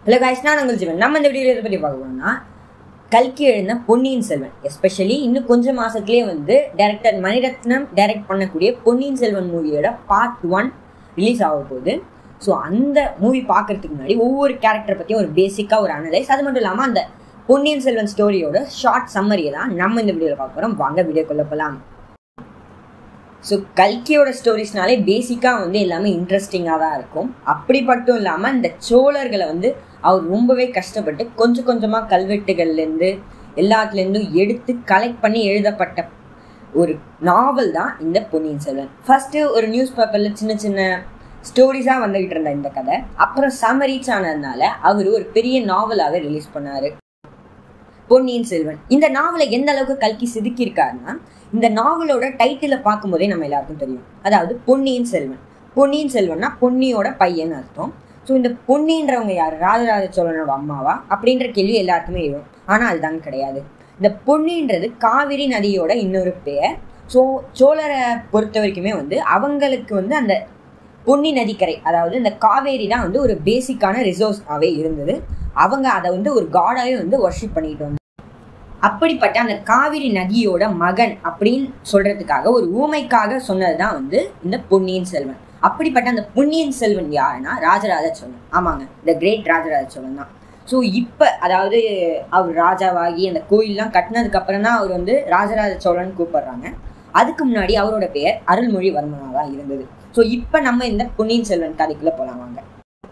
hello guys நான் உங்கள் ஜீவன் நம்ம இந்த வீடியோ இதை பற்றி பார்க்க போனோம்னா கல்கி எழுதின பொன்னியின் செல்வன் எஸ்பெஷலி இன்னும் கொஞ்சம் மாசத்துலேயே வந்து டைரக்டர் மணிரத்னம் டைரக்ட் பண்ணக்கூடிய பொன்னியின் செல்வன் மூவியோட பார்ட் ஒன் ரிலீஸ் ஆக போகுது ஸோ அந்த மூவி பார்க்கறதுக்கு முன்னாடி ஒவ்வொரு கேரக்டரை பற்றியும் ஒரு பேசிக்காக ஒரு அனலைஸ் அது மட்டும் இல்லாமல் அந்த பொன்னியின் செல்வன் ஸ்டோரியோட ஷார்ட் சம்மரியை தான் நம்ம இந்த வீடியோவில் பார்க்க போகிறோம் வாங்க வீடியோக்குள்ள போகலாம் ஸோ கல்கியோட ஸ்டோரிஸ்னாலே பேசிக்காக வந்து எல்லாமே இன்ட்ரெஸ்டிங்காக தான் இருக்கும் அப்படி மட்டும் இல்லாமல் இந்த சோழர்களை வந்து அவர் ரொம்பவே கஷ்டப்பட்டு கொஞ்சம் கொஞ்சமாக கல்வெட்டுகள்லேருந்து எல்லாத்துலேருந்தும் எடுத்து கலெக்ட் பண்ணி எழுதப்பட்ட ஒரு நாவல் தான் இந்த பொன்னியின் செல்வன் ஃபர்ஸ்ட்டு ஒரு நியூஸ் பேப்பரில் சின்ன சின்ன ஸ்டோரிஸாக வந்துகிட்டு இருந்த இந்த கதை அப்புறம் செம ரீச் ஆனதுனால அவர் ஒரு பெரிய நாவலாகவே ரிலீஸ் பண்ணார் பொன்னியின் செல்வன் இந்த நாவலை எந்த அளவுக்கு கல்கி செதுக்கியிருக்காருன்னா இந்த நாவலோட டைட்டிலை பார்க்கும்போதே நம்ம எல்லாருக்கும் தெரியும் அதாவது பொன்னியின் செல்வன் பொன்னியின் செல்வன்னா பொன்னியோட பையன் அர்த்தம் ஸோ இந்த பொன்னின்றவங்க யார் ராஜராஜ சோழனோட அம்மாவா அப்படின்ற கேள்வி எல்லாருக்குமே எழும் ஆனால் அதுதாங்க கிடையாது இந்த பொன்னின்றது காவிரி நதியோட இன்னொரு பெயர் ஸோ சோழரை பொறுத்த வரைக்குமே வந்து அவங்களுக்கு வந்து அந்த பொன்னி நதிக்கரை அதாவது இந்த காவேரி தான் வந்து ஒரு பேசிக்கான ரிசோர்ஸாகவே இருந்தது அவங்க அதை வந்து ஒரு காடாவே வந்து ஒர்ஷிப் பண்ணிட்டு வந்தாங்க அப்படிப்பட்ட அந்த காவிரி நதியோட மகன் அப்படின்னு சொல்றதுக்காக ஒரு ஊமைக்காக சொன்னது தான் வந்து இந்த பொன்னியின் செல்வன் அப்படிப்பட்ட அந்த பொன்னியின் செல்வன் யாருன்னா ராஜராஜ சோழன் ஆமாங்க த கிரேட் ராஜராஜ சோழன் தான் ஸோ இப்போ அதாவது அவர் ராஜாவாகி அந்த கோயிலெலாம் கட்டினதுக்கு அப்புறம் தான் அவர் வந்து ராஜராஜ சோழன் கூப்பிடுறாங்க அதுக்கு முன்னாடி அவரோட பெயர் அருள்மொழிவர்மனாக தான் இருந்தது ஸோ இப்போ நம்ம இந்த பொன்னியின் செல்வன் கதைக்குள்ளே போகலாம் வாங்க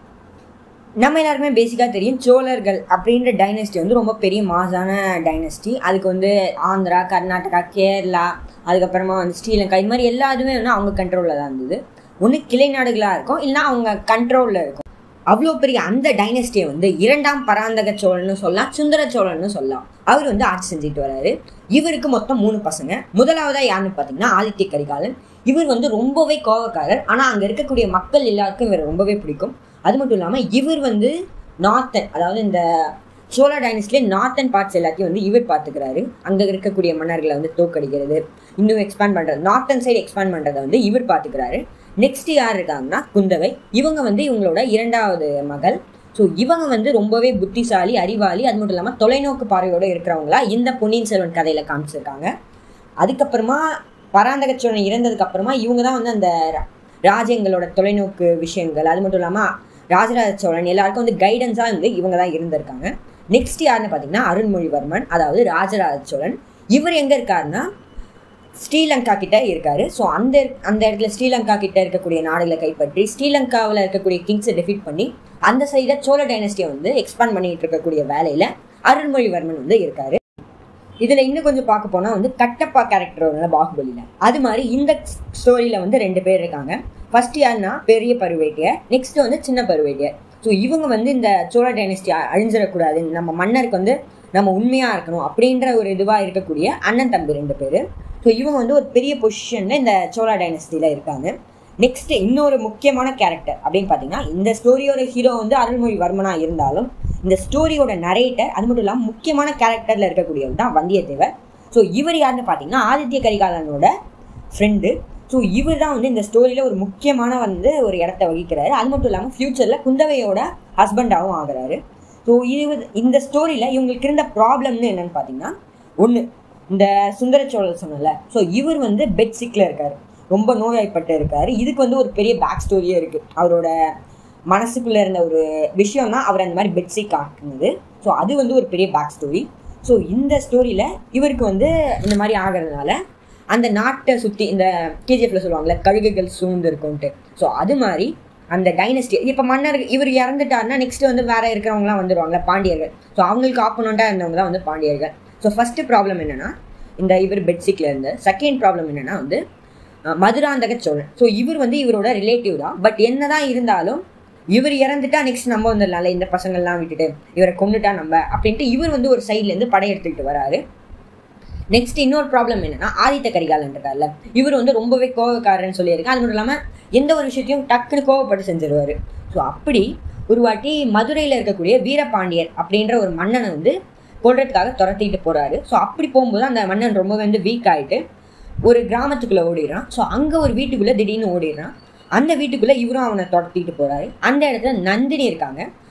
நம்ம எல்லாருக்குமே பேசிக்காக தெரியும் சோழர்கள் அப்படின்ற டைனஸ்டி வந்து ரொம்ப பெரிய மாசான டைனஸ்டி அதுக்கு வந்து ஆந்திரா கர்நாடகா கேரளா அதுக்கப்புறமா வந்து ஸ்ரீலங்கா இது மாதிரி எல்லா இதுவுமே வந்து அவங்க கண்ட்ரோலில் தான் இருந்தது ஒன்று கிளை நாடுகளாக இருக்கும் இல்லைனா அவங்க கண்ட்ரோலில் இருக்கும் அவ்வளோ பெரிய அந்த டைனஸ்டியை வந்து இரண்டாம் பராந்தக சோழன்னு சொல்லலாம் சுந்தர சோழன்னு சொல்லலாம் அவர் வந்து ஆட்சி செஞ்சுட்டு வராரு இவருக்கு மொத்தம் மூணு பசங்க முதலாவதாக யாருன்னு பார்த்தீங்கன்னா ஆதித்ய கரிகாலன் இவர் வந்து ரொம்பவே கோவக்காரர் ஆனால் அங்கே இருக்கக்கூடிய மக்கள் எல்லாருக்கும் இவர் ரொம்பவே பிடிக்கும் அது மட்டும் இல்லாமல் இவர் வந்து நார்த்தன் அதாவது இந்த சோழ டைனஸ்டிலே நார்த்தன் பார்ட்ஸ் எல்லாத்தையும் வந்து இவர் பார்த்துக்கிறாரு அங்கே இருக்கக்கூடிய மன்னர்களை வந்து தோக்கடிக்கிறது இன்னும் எக்ஸ்பேண்ட் பண்ணுறது நார்த்தன் சைடு எக்ஸ்பேண்ட் பண்ணுறதை வந்து இவர் பார்த்துக்கிறாரு நெக்ஸ்ட் யார் இருக்காங்கன்னா குந்தவை இவங்க வந்து இவங்களோட இரண்டாவது மகள் ஸோ இவங்க வந்து ரொம்பவே புத்திசாலி அறிவாளி அது மட்டும் இல்லாமல் தொலைநோக்கு பார்வையோடு இருக்கிறவங்களா இந்த பொன்னியின் செல்வன் கதையில் காமிச்சிருக்காங்க அதுக்கப்புறமா பராந்தக சோழன் இறந்ததுக்கு அப்புறமா இவங்க தான் வந்து அந்த ராஜ்யங்களோட தொலைநோக்கு விஷயங்கள் அது மட்டும் இல்லாமல் ராஜராஜ சோழன் எல்லாருக்கும் வந்து கைடன்ஸாக வந்து இவங்க தான் இருந்திருக்காங்க நெக்ஸ்ட் யாருன்னு பார்த்தீங்கன்னா அருண்மொழிவர்மன் அதாவது ராஜராஜ சோழன் இவர் எங்கே இருக்காருன்னா ஸ்ரீலங்கா கிட்ட இருக்காரு ஸோ அந்த அந்த இடத்துல ஸ்ரீலங்கா கிட்ட இருக்கக்கூடிய நாடுகளை கைப்பற்றி ஸ்ரீலங்காவில் இருக்கக்கூடிய கிங்ஸை டெஃபீட் பண்ணி அந்த சைடில் சோழ டைனஸ்டியை வந்து எக்ஸ்பாண்ட் பண்ணிட்டு இருக்கக்கூடிய வேலையில் அருண்மொழிவர்மன் வந்து இருக்காரு இதில் இன்னும் கொஞ்சம் பார்க்க போனால் வந்து கட்டப்பா கேரக்டர் வரும்ல பாகுபலியில் அது மாதிரி இந்த ஸ்டோரியில் வந்து ரெண்டு பேர் இருக்காங்க ஃபர்ஸ்ட் யாருன்னா பெரிய பருவேட்டியர் நெக்ஸ்ட் வந்து சின்ன பருவேட்டியர் ஸோ இவங்க வந்து இந்த சோழ டைனஸ்டி அழிஞ்சிடக்கூடாது நம்ம மன்னருக்கு வந்து நம்ம உண்மையாக இருக்கணும் அப்படின்ற ஒரு இதுவாக இருக்கக்கூடிய அண்ணன் தம்பி ரெண்டு பேர் ஸோ இவங்க வந்து ஒரு பெரிய பொசிஷனில் இந்த சோழா டைனஸ்டியில் இருக்காங்க நெக்ஸ்ட் இன்னொரு முக்கியமான கேரக்டர் அப்படின்னு பார்த்தீங்கன்னா இந்த ஸ்டோரியோட ஹீரோ வந்து அருள்மொழிவர்மனாக இருந்தாலும் இந்த ஸ்டோரியோட நரேட்டர் அது மட்டும் இல்லாமல் முக்கியமான கேரக்டரில் இருக்கக்கூடியவர் தான் வந்தியத்தேவர் ஸோ இவர் யாருன்னு பார்த்தீங்கன்னா ஆதித்ய கரிகாலனோட ஃப்ரெண்டு ஸோ இவர் தான் வந்து இந்த ஸ்டோரியில் ஒரு முக்கியமான வந்து ஒரு இடத்த வகிக்கிறாரு அது மட்டும் இல்லாமல் ஃப்யூச்சரில் குந்தவையோட ஹஸ்பண்டாகவும் ஆகிறாரு ஸோ இது இந்த ஸ்டோரியில் இவங்களுக்கு இருந்த ப்ராப்ளம்னு என்னன்னு பார்த்தீங்கன்னா ஒன்று இந்த சுந்தர சோழர் சொன்னல ஸோ இவர் வந்து பெட் சிக்கில் இருக்கார் ரொம்ப நோய்வாய்ப்பட்டு இருக்கார் இதுக்கு வந்து ஒரு பெரிய பேக் ஸ்டோரியே இருக்குது அவரோட மனசுக்குள்ளே இருந்த ஒரு விஷயம் தான் அவர் அந்த மாதிரி பெட் சிக் ஆக்குனது ஸோ அது வந்து ஒரு பெரிய பேக் ஸ்டோரி ஸோ இந்த ஸ்டோரியில் இவருக்கு வந்து இந்த மாதிரி ஆகிறதுனால அந்த நாட்டை சுற்றி இந்த கேஜிஎஃப்ல சொல்லுவாங்கள்ல கழுகுகள் சூழ்ந்து இருக்கும்ன்ட்டு ஸோ அது மாதிரி அந்த டைனஸ்டி இப்போ மன்னர் இவர் இறந்துட்டாருன்னா நெக்ஸ்ட் வந்து வேற இருக்கிறவங்களாம் வந்துடுவாங்கல்ல பாண்டியர்கள் ஸோ அவங்களுக்கு ஆப்போனண்ட்டாக இருந்தவங்க தான் வந்து பாண்டியர்கள் ஸோ ஃபஸ்ட்டு ப்ராப்ளம் என்னென்னா இந்த இவர் பெட்சிக்கில் இருந்து செகண்ட் ப்ராப்ளம் என்னென்னா வந்து மதுராந்தக சோழன் ஸோ இவர் வந்து இவரோட ரிலேட்டிவ் தான் பட் என்ன தான் இருந்தாலும் இவர் இறந்துட்டா நெக்ஸ்ட் நம்ம வந்துடலாம்ல இந்த பசங்கள்லாம் விட்டுட்டு இவரை கொண்டுட்டா நம்ம அப்படின்ட்டு இவர் வந்து ஒரு சைட்லேருந்து படையெடுத்துக்கிட்டு வராரு நெக்ஸ்ட் இன்னொரு ப்ராப்ளம் என்னன்னா ஆதித்த கரிகாலன் இருக்கார்ல இவர் வந்து ரொம்பவே கோவக்காரன்னு சொல்லியிருக்கேன் அது மட்டும் இல்லாமல் எந்த ஒரு விஷயத்தையும் டக்குன்னு கோவப்பட்டு செஞ்சிருவாரு ஸோ அப்படி ஒரு வாட்டி மதுரையில் இருக்கக்கூடிய வீரபாண்டியர் அப்படின்ற ஒரு மன்னனை வந்து கொள்றதுக்காக துரத்திட்டு போறாரு ஸோ அப்படி போகும்போது அந்த மன்னன் ரொம்ப வந்து வீக் ஆகிட்டு ஒரு கிராமத்துக்குள்ளே ஓடிடுறான் ஸோ அங்கே ஒரு வீட்டுக்குள்ளே திடீர்னு ஓடிடுறான் அந்த வீட்டுக்குள்ளே இவரும் அவனை துரத்திட்டு போறாரு அந்த இடத்துல நந்தினி இருக்காங்க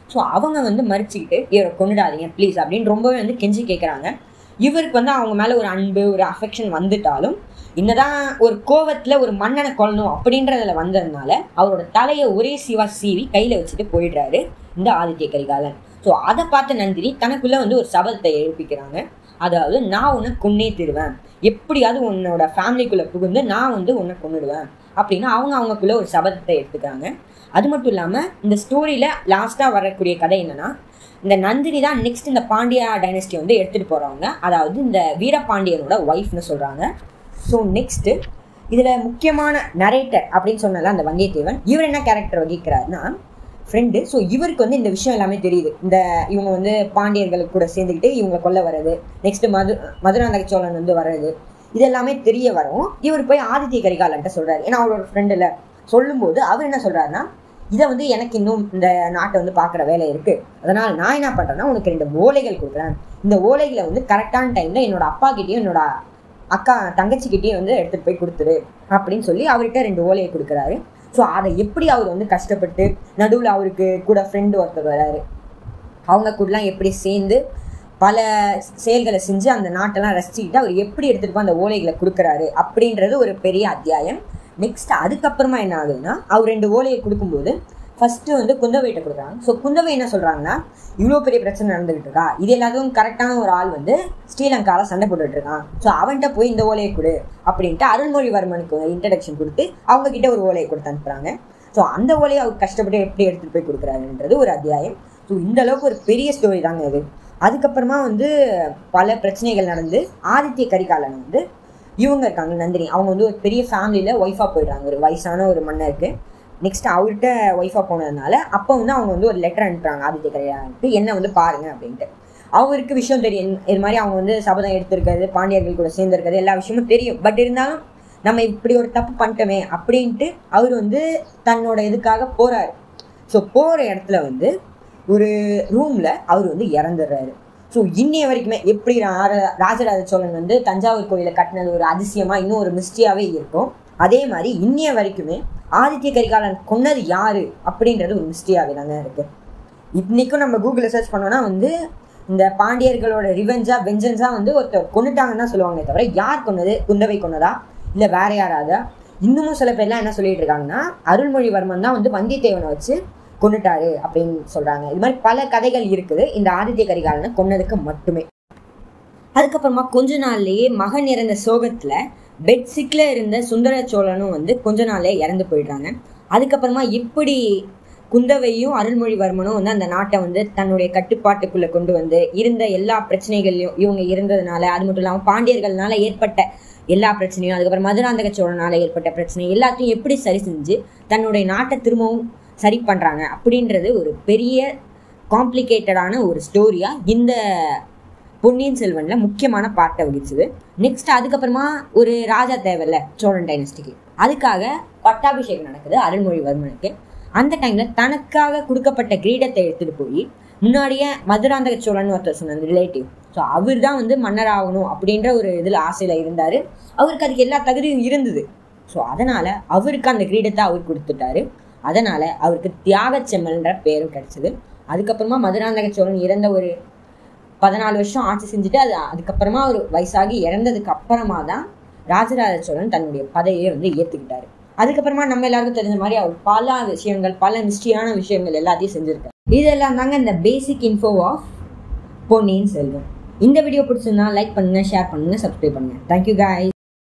ஸோ அவங்க வந்து மறிச்சுக்கிட்டு இவரை கொண்டுடாதீங்க ப்ளீஸ் அப்படின்னு ரொம்பவே வந்து கெஞ்சி கேட்குறாங்க இவருக்கு வந்து அவங்க மேலே ஒரு அன்பு ஒரு அஃபெக்ஷன் வந்துட்டாலும் என்னதான் ஒரு கோவத்தில் ஒரு மன்னனை கொல்லணும் அப்படின்றதுல வந்ததுனால அவரோட தலையை ஒரே சிவா சீவி கையில் வச்சுட்டு போயிடுறாரு இந்த ஆதித்ய கரிகாலன் ஸோ அதை பார்த்த நந்தினி தனக்குள்ளே வந்து ஒரு சபதத்தை எழுப்பிக்கிறாங்க அதாவது நான் உன்னை கொன்னே தருவேன் எப்படியாவது உன்னோட ஃபேமிலிக்குள்ளே புகுந்து நான் வந்து உன்னை கொன்னுடுவேன் அப்படின்னு அவங்க அவங்களுக்குள்ள ஒரு சபதத்தை எடுத்துக்கிறாங்க அது மட்டும் இல்லாமல் இந்த ஸ்டோரியில் லாஸ்ட்டாக வரக்கூடிய கதை என்னன்னா இந்த நந்தினி தான் நெக்ஸ்ட் இந்த பாண்டியா டைனஸ்டி வந்து எடுத்துகிட்டு போகிறவங்க அதாவது இந்த வீரபாண்டியனோட ஒய்ஃப்னு சொல்கிறாங்க ஸோ நெக்ஸ்ட்டு இதில் முக்கியமான நரேட்டர் அப்படின்னு சொன்னல அந்த வந்தியத்தேவன் இவர் என்ன கேரக்டர் வகிக்கிறாருன்னா ஃப்ரெண்டு ஸோ இவருக்கு வந்து இந்த விஷயம் எல்லாமே தெரியுது இந்த இவங்க வந்து பாண்டியர்களுக்கு கூட சேர்ந்துக்கிட்டு இவங்க கொல்ல வர்றது நெக்ஸ்ட் மது மதுராந்தக சோழன் வந்து வர்றது இது எல்லாமே தெரிய வரும் இவர் போய் ஆதித்ய கரிகாலன்ட்ட சொல்றாரு ஏன்னா அவரோட ஃப்ரெண்டு இல்லை சொல்லும்போது அவர் என்ன சொல்றாருன்னா இதை வந்து எனக்கு இன்னும் இந்த நாட்டை வந்து பார்க்குற வேலை இருக்கு அதனால நான் என்ன பண்றேன்னா உனக்கு ரெண்டு ஓலைகள் கொடுக்குறேன் இந்த ஓலைகளை வந்து கரெக்டான டைம்ல என்னோட அப்பா கிட்டேயும் என்னோட அக்கா தங்கச்சிக்கிட்டேயும் வந்து எடுத்துட்டு போய் கொடுத்துரு அப்படின்னு சொல்லி அவர்கிட்ட ரெண்டு ஓலையை கொடுக்குறாரு ஸோ அதை எப்படி அவர் வந்து கஷ்டப்பட்டு நடுவில் அவருக்கு கூட ஃப்ரெண்டு ஒருத்தர் வராரு அவங்க கூடலாம் எப்படி சேர்ந்து பல செயல்களை செஞ்சு அந்த நாட்டெல்லாம் ரசிச்சுக்கிட்டு அவர் எப்படி எடுத்துகிட்டு போய் அந்த ஓலைகளை கொடுக்குறாரு அப்படின்றது ஒரு பெரிய அத்தியாயம் நெக்ஸ்ட் அதுக்கப்புறமா என்ன ஆகுதுன்னா அவர் ரெண்டு ஓலையை கொடுக்கும்போது ஃபஸ்ட்டு வந்து குந்தவைகிட்ட கொடுக்குறாங்க ஸோ குந்தவை என்ன சொல்கிறாங்கன்னா இவ்வளோ பெரிய பிரச்சனை நடந்துகிட்டு இருக்கா இது எல்லாத்துக்கும் கரெக்டான ஒரு ஆள் வந்து ஸ்ரீலங்காவில் சண்டை போட்டுட்டு இருக்கான் ஸோ அவன்கிட்ட போய் இந்த ஓலையை கொடு அப்படின்ட்டு அருள்மொழிவர்மனுக்கு இன்ட்ரடக்ஷன் கொடுத்து அவங்க கிட்ட ஒரு ஓலையை கொடுத்து அனுப்புகிறாங்க ஸோ அந்த ஓலையை அவர் கஷ்டப்பட்டு எப்படி எடுத்துகிட்டு போய் கொடுக்குறாருன்றது ஒரு அத்தியாயம் ஸோ இந்த அளவுக்கு ஒரு பெரிய ஸ்டோரி தாங்க இது அதுக்கப்புறமா வந்து பல பிரச்சனைகள் நடந்து ஆதித்ய கரிகாலன் வந்து இவங்க இருக்காங்க நந்தினி அவங்க வந்து ஒரு பெரிய ஃபேமிலியில் ஒய்ஃபாக போயிடுறாங்க ஒரு வயசான ஒரு மன்னருக்கு நெக்ஸ்ட் அவர்கிட்ட ஒய்ஃபாக போனதுனால அப்போ வந்து அவங்க வந்து ஒரு லெட்டர் அனுப்புறாங்க ஆதித்ய கரிகாலனுக்கு என்ன வந்து பாருங்க அப்படின்ட்டு அவருக்கு விஷயம் தெரியும் இது மாதிரி அவங்க வந்து சபதம் எடுத்திருக்கிறது பாண்டியர்கள் கூட சேர்ந்திருக்கிறது எல்லா விஷயமும் தெரியும் பட் இருந்தாலும் நம்ம இப்படி ஒரு தப்பு பண்ணிட்டோமே அப்படின்ட்டு அவர் வந்து தன்னோட இதுக்காக போறாரு ஸோ போகிற இடத்துல வந்து ஒரு ரூமில் அவர் வந்து இறந்துடுறாரு ஸோ இன்னைய வரைக்குமே எப்படி ரார- ராஜராஜ சோழன் வந்து தஞ்சாவூர் கோயிலை கட்டினது ஒரு அதிசயமாக இன்னும் ஒரு மிஸ்ட்ரியாகவே இருக்கும் அதே மாதிரி இன்னைய வரைக்குமே ஆதித்ய கரிகாலன் கொன்னது யாரு அப்படின்றது ஒரு மிஸ்ட்ரியாகவே தாங்க இருக்கு இன்னைக்கும் நம்ம கூகுளில் சர்ச் பண்ணோம்னா வந்து இந்த பாண்டியர்களோட ரிவெஞ்சா வெஞ்சன்ஸா வந்து ஒருத்தர் கொண்டுட்டாங்கன்னு தான் சொல்லுவாங்களே தவிர யார் கொன்னது குந்தவை கொன்னதா இல்லை வேற யாராதா இன்னமும் சில பேர்லாம் என்ன சொல்லிட்டு இருக்காங்கன்னா அருள்மொழிவர்மன் தான் வந்து வந்தியத்தேவனை வச்சு கொண்டுட்டாரு அப்படின்னு சொல்றாங்க இது மாதிரி பல கதைகள் இருக்குது இந்த ஆதித்ய கரிகாலனை கொன்னதுக்கு மட்டுமே அதுக்கப்புறமா கொஞ்ச நாள்லயே மகன் இறந்த சோகத்துல பெட் சிக்ல இருந்த சுந்தர சோழனும் வந்து கொஞ்ச நாள்லயே இறந்து போயிடுறாங்க அதுக்கப்புறமா எப்படி குந்தவையும் அருள்மொழிவர்மனும் வந்து அந்த நாட்டை வந்து தன்னுடைய கட்டுப்பாட்டுக்குள்ள கொண்டு வந்து இருந்த எல்லா பிரச்சனைகள்லையும் இவங்க இருந்ததுனால அது மட்டும் இல்லாமல் பாண்டியர்கள்னால ஏற்பட்ட எல்லா பிரச்சனையும் அதுக்கப்புறம் மதுராந்தக சோழனால ஏற்பட்ட பிரச்சனை எல்லாத்தையும் எப்படி சரி செஞ்சு தன்னுடைய நாட்டை திரும்பவும் சரி பண்றாங்க அப்படின்றது ஒரு பெரிய காம்ப்ளிகேட்டடான ஒரு ஸ்டோரியா இந்த பொன்னியின் செல்வன்ல முக்கியமான பார்ட்டை வகிச்சுது நெக்ஸ்ட் அதுக்கப்புறமா ஒரு ராஜா தேவையில்ல சோழன் டைனஸ்டிக்கு அதுக்காக பட்டாபிஷேகம் நடக்குது அருள்மொழிவர்மனுக்கு அந்த டைம்ல தனக்காக கொடுக்கப்பட்ட கிரீடத்தை எடுத்துட்டு போய் முன்னாடியே மதுராந்தக சோழன் ஒருத்தர் சொன்ன ரிலேட்டிவ் ஸோ அவர் தான் வந்து மன்னர் ஆகணும் அப்படின்ற ஒரு இதில் ஆசையில் இருந்தார் அவருக்கு அதுக்கு எல்லா தகுதியும் இருந்தது ஸோ அதனால அவருக்கு அந்த கிரீடத்தை அவர் கொடுத்துட்டாரு அதனால அவருக்கு தியாக செம்மல்ன்ற பேரும் கிடைச்சது அதுக்கப்புறமா மதுராந்தக சோழன் இறந்த ஒரு பதினாலு வருஷம் ஆட்சி செஞ்சுட்டு அது அதுக்கப்புறமா ஒரு வயசாகி இறந்ததுக்கு அப்புறமா தான் ராஜராஜ சோழன் தன்னுடைய பதவியை வந்து ஏற்றுக்கிட்டாரு அதுக்கப்புறமா நம்ம எல்லாருக்கும் தெரிஞ்ச மாதிரி அவர் பல விஷயங்கள் பல மிஸ்ட்ரியான விஷயங்கள் எல்லாத்தையும் செஞ்சிருக்காரு இதெல்லாம் தாங்க இந்த basic info of Ponniyin Selvan இந்த வீடியோ பிடிச்சிருந்தா லைக் பண்ணுங்க ஷேர் பண்ணுங்க சப்ஸ்கிரைப் பண்ணுங்க தேங்க்யூ guys